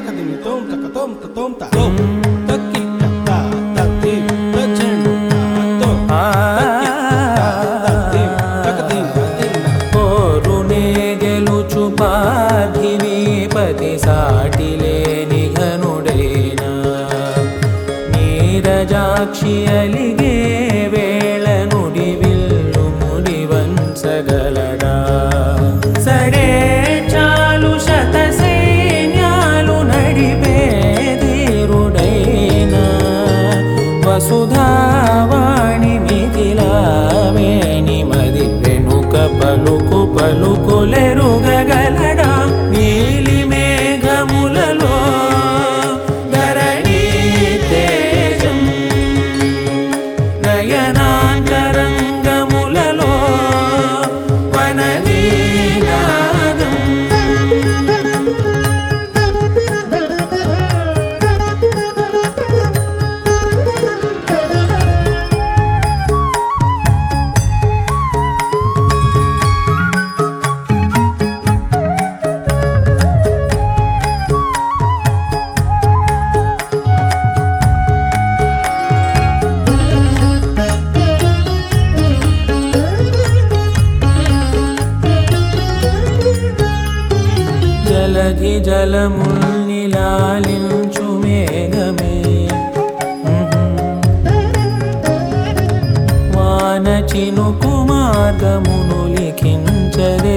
తకదిమి తోం తక తోం త తోం త తోం తక్కి టక్క తత్తి తచెండు తోం తక్కి తత్తి తకదిమి తత్తిన్న కోరునే గెలుచు పార్థివీపతి సాటిలేని ఘనుడైనా నీరజాక్షి అలిగే వేళ నుడి విల్లు ముడి వంచగలడా సడే చాలు శత సైన్యాలు నడిపే ధీరుడైనా వసుధావాణి మిథిలావేణి మది వెనుక పలుకు పలుకులెరుగగలడా నీలి మేఘములలో ధరణి తేజం నయనాంతరంగములలో వననీనాదం జలధి జలముల్నిలాలించు మేఘమే వాన చినుకు మార్గమును లిఖించరే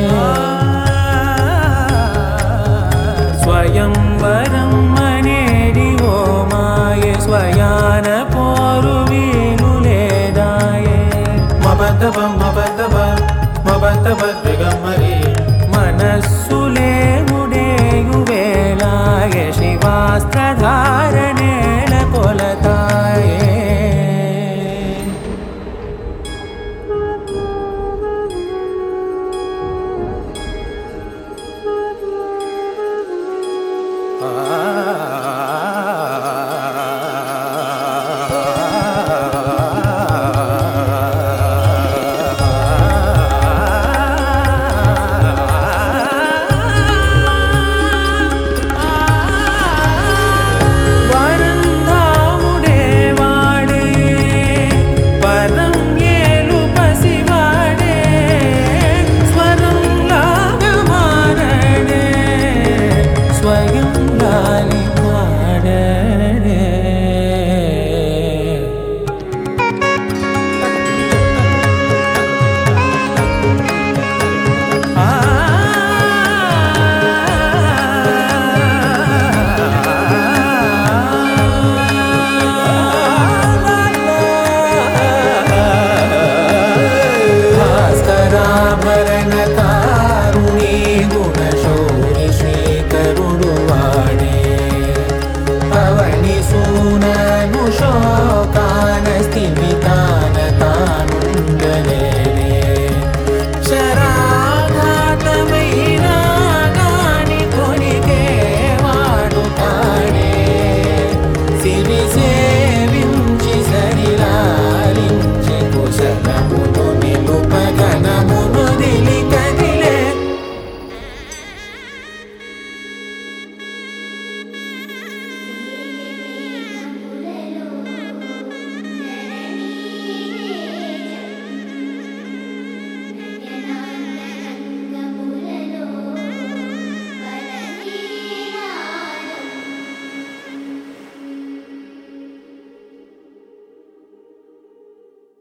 స్వయంవరం అనేడి ఓ మాయ స్వయాన పోరు వీలు లేదాయే మబద్దబ మబద్దబ మబద్దబ దిగమ్మరి మనస్సులే ముడేయు వేళాయ శివాస్త్రధారణేల కొలతాయే ఆ